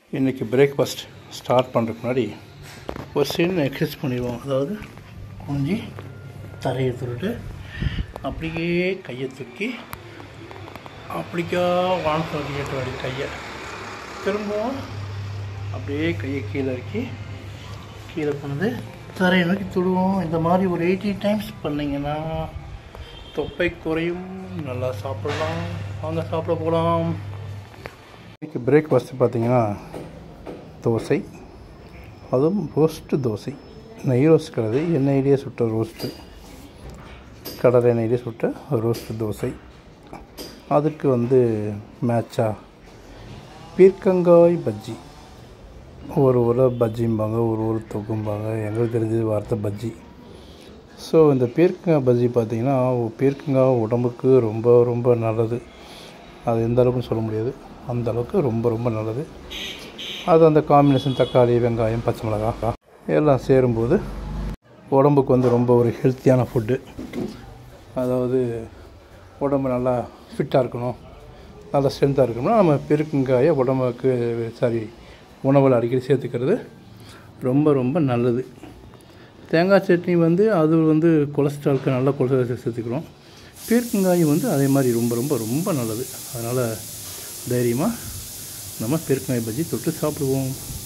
இன்றைக்கி breakfast start பண்ணுறதுக்கு முன்னாடி ஒரு சின்ன எக்ஸசைஸ் பண்ணிடுவோம் அதாவது குனிஞ்சி தரையை துருட்டு அப்படியே கையை தூக்கி அப்படிக்கா வான் சொல்லிட்டு வடி கையை திரும்பவும் அப்படியே கையை கீழே இறக்கி கீழே கொண்டு தரையை நோக்கி தொடுவோம் இந்த மாதிரி ஒரு எயிட்டி டைம்ஸ் பண்ணிங்கன்னா தொப்பை குறையும் நல்லா சாப்பிடலாம் வாங்க சாப்பிட போகலாம் இன்றைக்கி பிரேக்ஃபாஸ்ட் பார்த்தீங்கன்னா தோசை அதுவும் ரோஸ்ட்டு தோசை நெய் ரோஸ்ட் கிடையாது எண்ணெயிலேயே சுட்ட ரோஸ்ட்டு கடலை எண்ணெயிலே சுட்ட ரோஸ்ட்டு தோசை அதுக்கு வந்து மேட்சா பீர்க்கங்காய் பஜ்ஜி ஒரு ஊரில் பஜ்ஜிம்பாங்க ஒரு ஊர் தொக்கும்பாங்க எங்களுக்கு தெரிஞ்சது வார்த்தை பஜ்ஜி ஸோ இந்த பீர்க்கங்காய் பஜ்ஜி பார்த்திங்கன்னா பீர்க்கங்காய் உடம்புக்கு ரொம்ப ரொம்ப நல்லது அது எந்த அளவுக்குன்னு சொல்ல முடியாது அந்த அளவுக்கு ரொம்ப ரொம்ப நல்லது அது அந்த காம்பினேஷன் தக்காளி வெங்காயம் பச்சை மிளகாய் எல்லாம் சேரும்போது உடம்புக்கு வந்து ரொம்ப ஒரு ஹெல்த்தியான ஃபுட்டு அதாவது உடம்பு நல்லா ஃபிட்டாக இருக்கணும் நல்லா ஸ்ட்ரென்த்தாக இருக்கணும்னா நம்ம பெருக்கங்காயை உடம்புக்கு சாரி உணவில் அடிக்கடி சேர்த்துக்கிறது ரொம்ப ரொம்ப நல்லது தேங்காய் சட்னி வந்து அது வந்து கொலஸ்ட்ராலுக்கு நல்ல கொலஸ்ட்ரால் சேர்த்துக்கிறோம் பீர்க்கங்காய் வந்து அதே மாதிரி ரொம்ப ரொம்ப ரொம்ப நல்லது அதனால் தைரியமாக நம்ம பெருக்கங்காய் பஜ்ஜி தொட்டு சாப்பிடுவோம்